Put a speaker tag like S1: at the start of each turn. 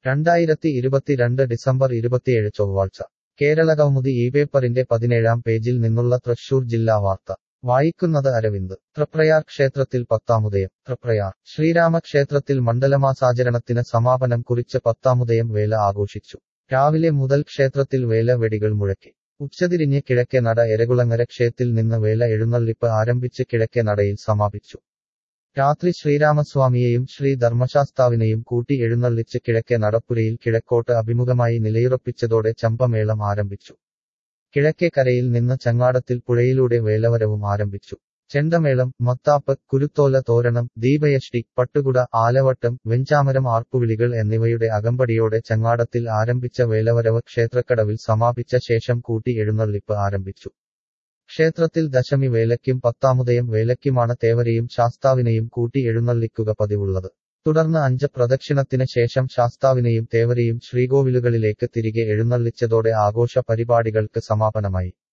S1: രണ്ടായിരത്തി ഇരുപത്തിരണ്ട് ഡിസംബർ ഇരുപത്തിയേഴ് ചൊവ്വാഴ്ച കേരള കൗമുദി ഈ പേപ്പറിന്റെ പതിനേഴാം പേജിൽ നിന്നുള്ള തൃശൂർ ജില്ലാ വാർത്ത വായിക്കുന്നത് അരവിന്ദ് തൃപ്രയാർ ക്ഷേത്രത്തിൽ പത്താമുദയം തൃപ്രയാർ ശ്രീരാമക്ഷേത്രത്തിൽ മണ്ഡലമാസാചരണത്തിന് സമാപനം കുറിച്ച് പത്താമുദയം വേല ആഘോഷിച്ചു രാവിലെ മുതൽ ക്ഷേത്രത്തിൽ വേല വെടികൾ മുഴക്കി ഉച്ചതിരിഞ്ഞ് കിഴക്കേ നട എരകുളങ്ങര ക്ഷേത്തിൽ നിന്ന് വേല എഴുന്നള്ളിപ്പ് ആരംഭിച്ച് കിഴക്കേ നടയിൽ സമാപിച്ചു രാത്രി ശ്രീരാമസ്വാമിയെയും ശ്രീ ധർമ്മശാസ്താവിനെയും കൂട്ടി എഴുന്നള്ളിച്ച് കിഴക്കേ നടപ്പുരയിൽ കിഴക്കോട്ട് അഭിമുഖമായി നിലയുറപ്പിച്ചതോടെ ചമ്പമേളം ആരംഭിച്ചു കിഴക്കേ കരയിൽ നിന്ന് ചങ്ങാടത്തിൽ പുഴയിലൂടെ വേലവരവും ആരംഭിച്ചു ചെണ്ടമേളം മത്താപ്പ് കുരുത്തോല തോരണം ദീപയഷ്ടി പട്ടുകുട ആലവട്ടം വെഞ്ചാമരം ആർപ്പുവിളികൾ എന്നിവയുടെ അകമ്പടിയോടെ ചങ്ങാടത്തിൽ ആരംഭിച്ച വേലവരവ് ക്ഷേത്രക്കടവിൽ സമാപിച്ച ശേഷം കൂട്ടി എഴുന്നള്ളിപ്പ് ആരംഭിച്ചു ക്ഷേത്രത്തിൽ ദശമി വേലയ്ക്കും പത്താമുദയം വേലയ്ക്കുമാണ് തേവരെയും ശാസ്താവിനെയും കൂട്ടി എഴുന്നള്ളിക്കുക പതിവുള്ളത് തുടർന്ന് അഞ്ച് പ്രദക്ഷിണത്തിന് ശേഷം ശാസ്താവിനെയും തേവരെയും ശ്രീകോവിലുകളിലേക്ക് തിരികെ എഴുന്നള്ളിച്ചതോടെ ആഘോഷ പരിപാടികൾക്ക് സമാപനമായി